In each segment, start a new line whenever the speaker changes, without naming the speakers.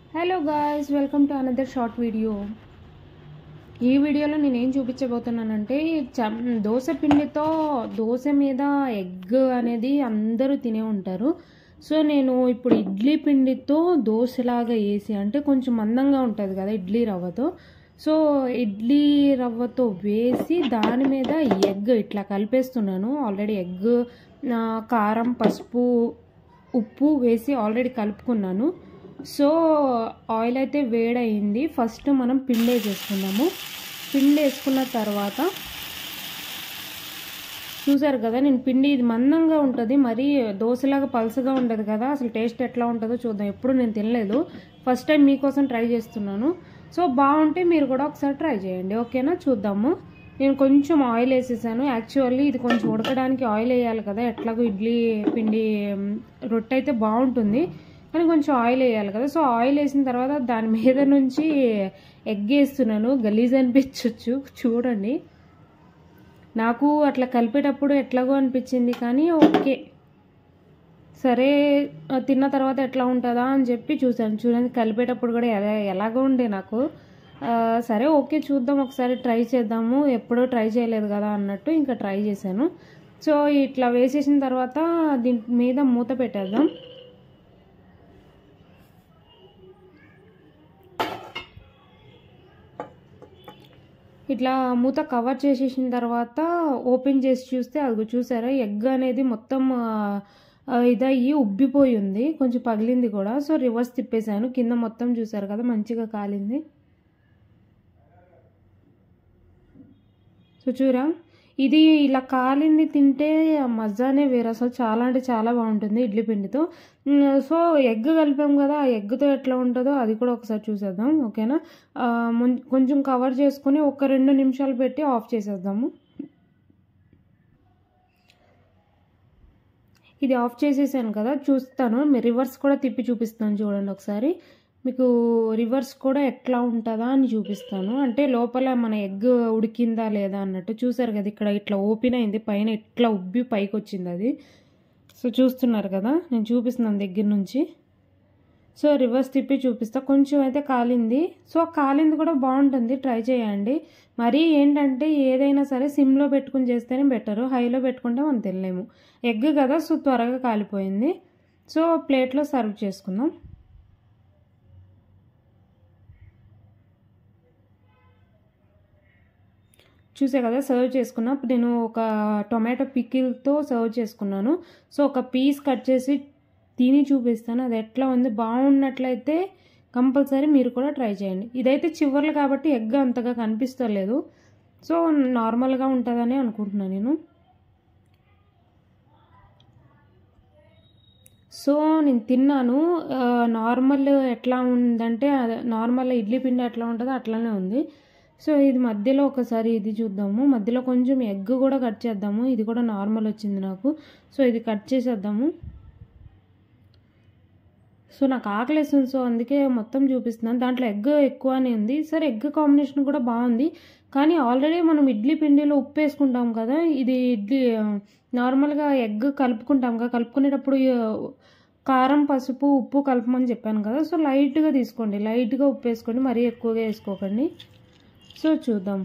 hello guys welcome to another short video ఈ వీడియోలో నేను ఏం చూపించబోతున్నానంటే చం దోశ పిండితో దోశ మీద ఎగ్ అనేది అందరూ తినే ఉంటారు సో నేను ఇప్పుడు ఇడ్లీ పిండితో దోశలాగా వేసి అంటే కొంచెం మందంగా ఉంటుంది కదా ఇడ్లీ రవ్వతో సో ఇడ్లీ రవ్వతో వేసి దాని మీద ఎగ్ ఇట్లా కలిపేస్తున్నాను ఆల్రెడీ ఎగ్ కారం పసుపు ఉప్పు వేసి ఆల్రెడీ కలుపుకున్నాను సో ఆయిల్ అయితే వేడయింది ఫస్ట్ మనం పిండి వేసేసుకున్నాము పిండి వేసుకున్న తర్వాత చూసారు కదా నేను పిండి ఇది మందంగా ఉంటుంది మరీ దోశలాగా పలసగా ఉండదు కదా అసలు టేస్ట్ ఎట్లా ఉంటుందో చూద్దాం ఎప్పుడు నేను తినలేదు ఫస్ట్ టైం మీకోసం ట్రై చేస్తున్నాను సో బాగుంటే మీరు కూడా ఒకసారి ట్రై చేయండి ఓకేనా చూద్దాము నేను కొంచెం ఆయిల్ వేసేసాను యాక్చువల్లీ ఇది కొంచెం ఉడకడానికి ఆయిల్ వేయాలి కదా ఎట్లాగో ఇడ్లీ పిండి రొట్టె అయితే బాగుంటుంది కానీ కొంచెం ఆయిల్ వేయాలి కదా సో ఆయిల్ వేసిన తర్వాత దాని మీద నుంచి ఎగ్ వేస్తున్నాను గలీజ్ అనిపించవచ్చు చూడండి నాకు అట్లా కలిపేటప్పుడు ఎట్లాగో అనిపించింది కానీ ఓకే సరే తిన్న తర్వాత ఎట్లా ఉంటుందా అని చెప్పి చూశాను చూడండి కలిపేటప్పుడు కూడా ఎలా ఎలాగో ఉండే నాకు సరే ఓకే చూద్దాం ఒకసారి ట్రై చేద్దాము ఎప్పుడూ ట్రై చేయలేదు కదా అన్నట్టు ఇంకా ట్రై చేశాను సో ఇట్లా వేసేసిన తర్వాత దీని మీద మూత పెట్టేద్దాం ఇట్లా మూత కవర్ చేసేసిన తర్వాత ఓపెన్ చేసి చూస్తే అది చూసారా ఎగ్ అనేది మొత్తం ఇదయ్యి ఉబ్బిపోయి ఉంది కొంచెం పగిలింది కూడా సో రివర్స్ తిప్పేశాను కింద మొత్తం చూసారు కదా మంచిగా కాలింది సో చూరా ఇది ఇలా కాలింది తింటే మజానే వేరు అసలు చాలా అంటే చాలా బాగుంటుంది ఇడ్లీ పిండితో సో ఎగ్ కలిపాం కదా ఆ ఎగ్తో ఎట్లా ఉంటుందో అది కూడా ఒకసారి చూసేద్దాం ఓకేనా కొంచెం కవర్ చేసుకుని ఒక రెండు నిమిషాలు పెట్టి ఆఫ్ చేసేద్దాము ఇది ఆఫ్ చేసేసాను కదా చూస్తాను రివర్స్ కూడా తిప్పి చూపిస్తాను చూడండి ఒకసారి మీకు రివర్స్ కూడా ఎట్లా ఉంటుందా అని చూపిస్తాను అంటే లోపల మన ఎగ్ ఉడికిందా లేదా అన్నట్టు చూసారు కదా ఇక్కడ ఇట్లా ఓపెన్ అయింది పైన ఇట్లా ఉబ్బి పైకి వచ్చింది అది సో చూస్తున్నారు కదా నేను చూపిస్తున్నాను దగ్గర నుంచి సో రివర్స్ తిప్పి చూపిస్తా కొంచెం అయితే కాలింది సో కాలింది కూడా బాగుంటుంది ట్రై చేయండి మరీ ఏంటంటే ఏదైనా సరే సిమ్లో పెట్టుకుని చేస్తేనే బెటరు హైలో పెట్టుకుంటే మనం తినలేము ఎగ్ కదా సో త్వరగా కాలిపోయింది సో ప్లేట్లో సర్వ్ చేసుకుందాం చూసే కదా సర్వ్ చేసుకున్నా నేను ఒక టొమాటో పికిల్తో సర్వ్ చేసుకున్నాను సో ఒక పీస్ కట్ చేసి తిని చూపిస్తాను అది ఎట్లా ఉంది బాగున్నట్లయితే కంపల్సరీ మీరు కూడా ట్రై చేయండి ఇదైతే చివర్లు కాబట్టి ఎగ్ అంతగా కనిపిస్తలేదు సో నార్మల్గా ఉంటుందని అనుకుంటున్నాను నేను సో నేను తిన్నాను నార్మల్ ఎట్లా ఉందంటే నార్మల్ ఇడ్లీ పిండి ఎట్లా ఉంటుందో అట్లానే ఉంది సో ఇది మధ్యలో ఒకసారి ఇది చూద్దాము మధ్యలో కొంచెం ఎగ్ కూడా కట్ చేద్దాము ఇది కూడా నార్మల్ వచ్చింది నాకు సో ఇది కట్ చేసేద్దాము సో నాకు ఆకలేస్తుంది సో అందుకే మొత్తం చూపిస్తున్నాను దాంట్లో ఎగ్ ఎక్కువనే ఉంది సరే ఎగ్ కాంబినేషన్ కూడా బాగుంది కానీ ఆల్రెడీ మనం ఇడ్లీ పిండిలో ఉప్పు వేసుకుంటాం కదా ఇది ఇడ్లీ నార్మల్గా ఎగ్ కలుపుకుంటాం కదా కలుపుకునేటప్పుడు కారం పసుపు ఉప్పు కలపమని చెప్పాను కదా సో లైట్గా తీసుకోండి లైట్గా ఉప్పు వేసుకోండి మరీ ఎక్కువగా వేసుకోకండి సో చూద్దాం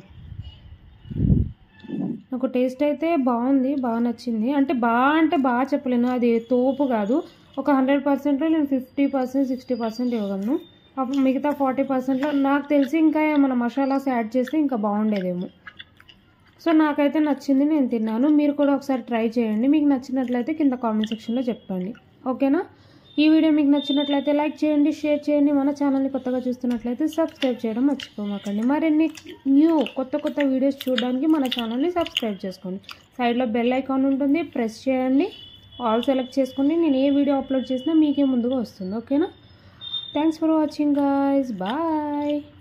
నాకు టేస్ట్ అయితే బాగుంది బాగా నచ్చింది అంటే బాగా అంటే బాగా చెప్పలేను అది తోపు కాదు ఒక హండ్రెడ్ పర్సెంట్లో నేను ఫిఫ్టీ పర్సెంట్ సిక్స్టీ పర్సెంట్ ఇవ్వగలను అప్పుడు మిగతా ఫార్టీ పర్సెంట్లో నాకు తెలిసి ఇంకా ఏమైనా మసాలాస్ యాడ్ చేస్తే ఇంకా బాగుండేదేమో సో నాకైతే నచ్చింది నేను తిన్నాను మీరు కూడా ఒకసారి ట్రై చేయండి మీకు నచ్చినట్లయితే కింద కామెంట్ సెక్షన్లో చెప్పండి ఓకేనా ఈ వీడియో మీకు నచ్చినట్లయితే లైక్ చేయండి షేర్ చేయండి మన ఛానల్ని కొత్తగా చూస్తున్నట్లయితే సబ్స్క్రైబ్ చేయడం మర్చిపోమాకండి మరిన్ని న్యూ కొత్త కొత్త వీడియోస్ చూడడానికి మన ఛానల్ని సబ్స్క్రైబ్ చేసుకోండి సైడ్లో బెల్ ఐకాన్ ఉంటుంది ప్రెస్ చేయండి ఆల్ సెలెక్ట్ చేసుకోండి నేను ఏ వీడియో అప్లోడ్ చేసినా మీకే ముందుగా వస్తుంది ఓకేనా thanks for watching guys bye